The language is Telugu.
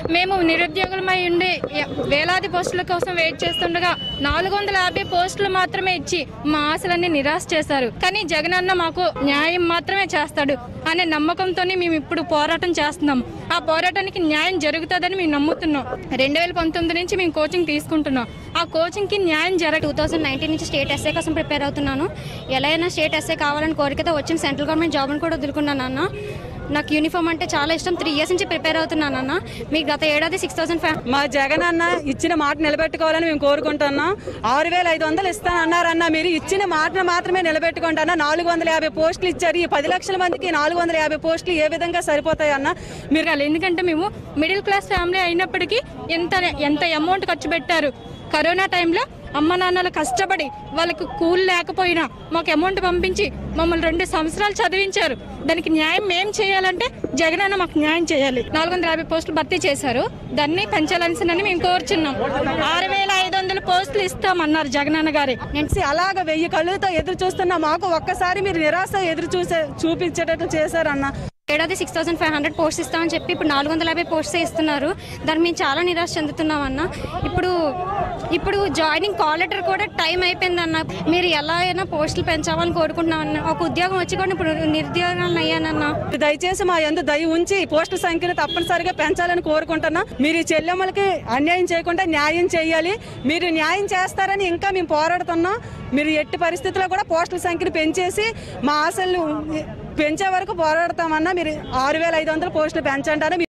మేము నిరుద్యోగులమై ఉండి య- వేలాది పోస్టుల కోసం వెయిట్ చేస్తుండగా నాలుగు వందల యాభై పోస్టులు మాత్రమే ఇచ్చి మా ఆశలన్నీ నిరాశ చేశారు కానీ జగన్ అన్న మాకు న్యాయం మాత్రమే చేస్తాడు అనే నమ్మకంతోనే మేము ఇప్పుడు పోరాటం చేస్తున్నాం ఆ పోరాటానికి న్యాయం జరుగుతుందని మేము నమ్ముతున్నాం రెండు వేల పంతొమ్మిది నుంచి మేము కోచింగ్ తీసుకుంటున్నాం ఆ కోచింగ్ కి న్యాయం జరగ టూ థౌసండ్ నైన్టీన్ నుంచి స్టేట్ ఎస్ఏ కోసం ప్రిపేర్ అవుతున్నాను ఎలా అయినా స్టేట్ ఎస్ఏ కావాలని కోరికతో వచ్చిన సెంట్రల్ గవర్నమెంట్ జాబ్ని కూడా వదులుకున్నాను అన్న నాకు యూనిఫామ్ అంటే చాలా ఇష్టం త్రీ ఇయర్స్ నుంచి ప్రిపేర్ అవుతున్నాను అన్న మీకు గత ఏడాది సిక్స్ థౌసండ్ ఫైవ్ మా జగన్ అన్న ఇచ్చిన మాట నిలబెట్టుకోవాలని మేము కోరుకుంటున్నాం ఆరు వేల ఐదు వందలు ఇస్తానన్నారన్న మీరు ఇచ్చిన మాటను మాత్రమే నిలబెట్టుకుంటానా నాలుగు వందల యాభై పోస్టులు ఇచ్చారు ఈ పది లక్షల మందికి నాలుగు వందల యాభై పోస్టులు ఏ విధంగా సరిపోతాయన్న మీరు కాదు. ఎందుకంటే మేము మిడిల్ క్లాస్ ఫ్యామిలీ అయినప్పటికీ ఎంత ఎంత అమౌంట్ ఖర్చు పెట్టారు కరోనా టైంలో అమ్మ నాన్నలు కష్టపడి వాళ్ళకు కూల్ లేకపోయినా మాకు అమౌంట్ పంపించి మమ్మల్ని రెండు సంవత్సరాలు చదివించారు దానికి న్యాయం మేం చేయాలంటే జగన్ అన్న మాకు న్యాయం చేయాలి నాలుగు వందల యాభై పోస్టులు భర్తీ చేశారు దాన్ని పెంచాలని మేము కోరుచున్నాం ఆరు వేల ఐదు వందల పోస్టులు ఇస్తామన్నారు జగన్ అన్న గారి నేను అలాగ వెయ్యి కళ్ళుతో ఎదురు చూస్తున్నా మాకు ఒక్కసారి మీరు నిరాశ ఎదురు చూసే చూపించేటట్టు చేశారన్న ఏడాది six thousand five hundred post ఇస్తామని చెప్పి ఇప్పుడు నాలుగు వందల యాభై పోస్ట్స్ ఇస్తున్నారు దాన్ని మేము చాలా నిరాశ చెందుతున్నాం అన్న ఇప్పుడు ఇప్పుడు జాయినింగ్ కాల్ లెటర్ కూడా టైం అయిపోయిందన్న మీరు ఎలా అయినా పోస్టులు పెంచాలని కోరుకుంటున్నాం అన్న ఒక ఉద్యోగం వచ్చి కూడా ఇప్పుడు నిరుద్యోగాలను అయ్యానన్న దయచేసి మా ఎందు దయ ఉంచి ఈ పోస్టుల సంఖ్యను తప్పనిసరిగా పెంచాలని కోరుకుంటున్నా మీరు ఈ చెల్లెమ్మలకి అన్యాయం చేయకుండా న్యాయం చేయాలి మీరు న్యాయం చేస్తారని ఇంకా మేము పోరాడుతున్నాం మీరు ఎట్టి పరిస్థితుల్లో కూడా పోస్టుల సంఖ్యను పెంచేసి మా ఆశలు పెంచే వరకు పోరాడతామన్నా మీరు ఆరు వేల ఐదు వందల పోస్టులు పెంచండి అని